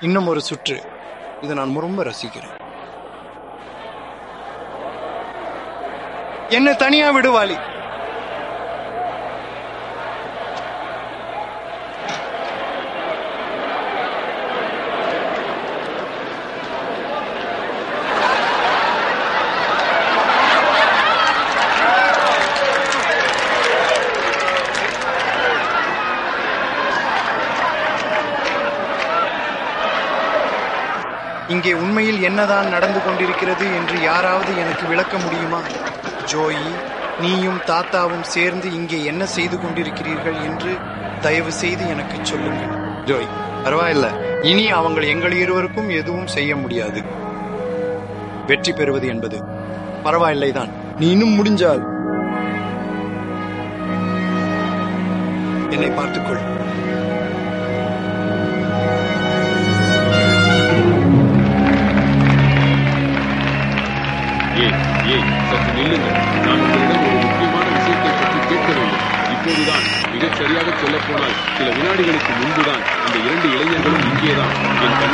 இன்னும் ஒரு சுற்று இதை நான் ரொம்ப ரசிக்கிறேன் என்ன தனியா விடுவாளி இங்கே உண்மையில் என்னதான் நடந்து கொண்டிருக்கிறது என்று யாராவது எனக்கு விளக்க முடியுமா ஜோயி நீயும் தாத்தாவும் சேர்ந்து இங்கே என்ன செய்து கொண்டிருக்கிறீர்கள் என்று தயவு செய்து எனக்கு சொல்லுங்கள் ஜோய் பரவாயில்ல இனி அவங்க எங்கள் இருவருக்கும் எதுவும் செய்ய முடியாது வெற்றி பெறுவது என்பது பரவாயில்லைதான் நீ இன்னும் முடிஞ்சால் என்னை பார்த்துக்கொள் ஏய் ஏய் சற்று நில்லுங்கள் நான் உங்களிடம் ஒரு முக்கியமான விஷயத்தை பற்றி கேட்க வேண்டும் இப்போதுதான் மிகச் சரியாக சொல்லப் போனால் சில வினாடிகளுக்கு முன்புதான் அந்த இரண்டு இளைஞர்களும் இங்கேதான் என் கண்கள்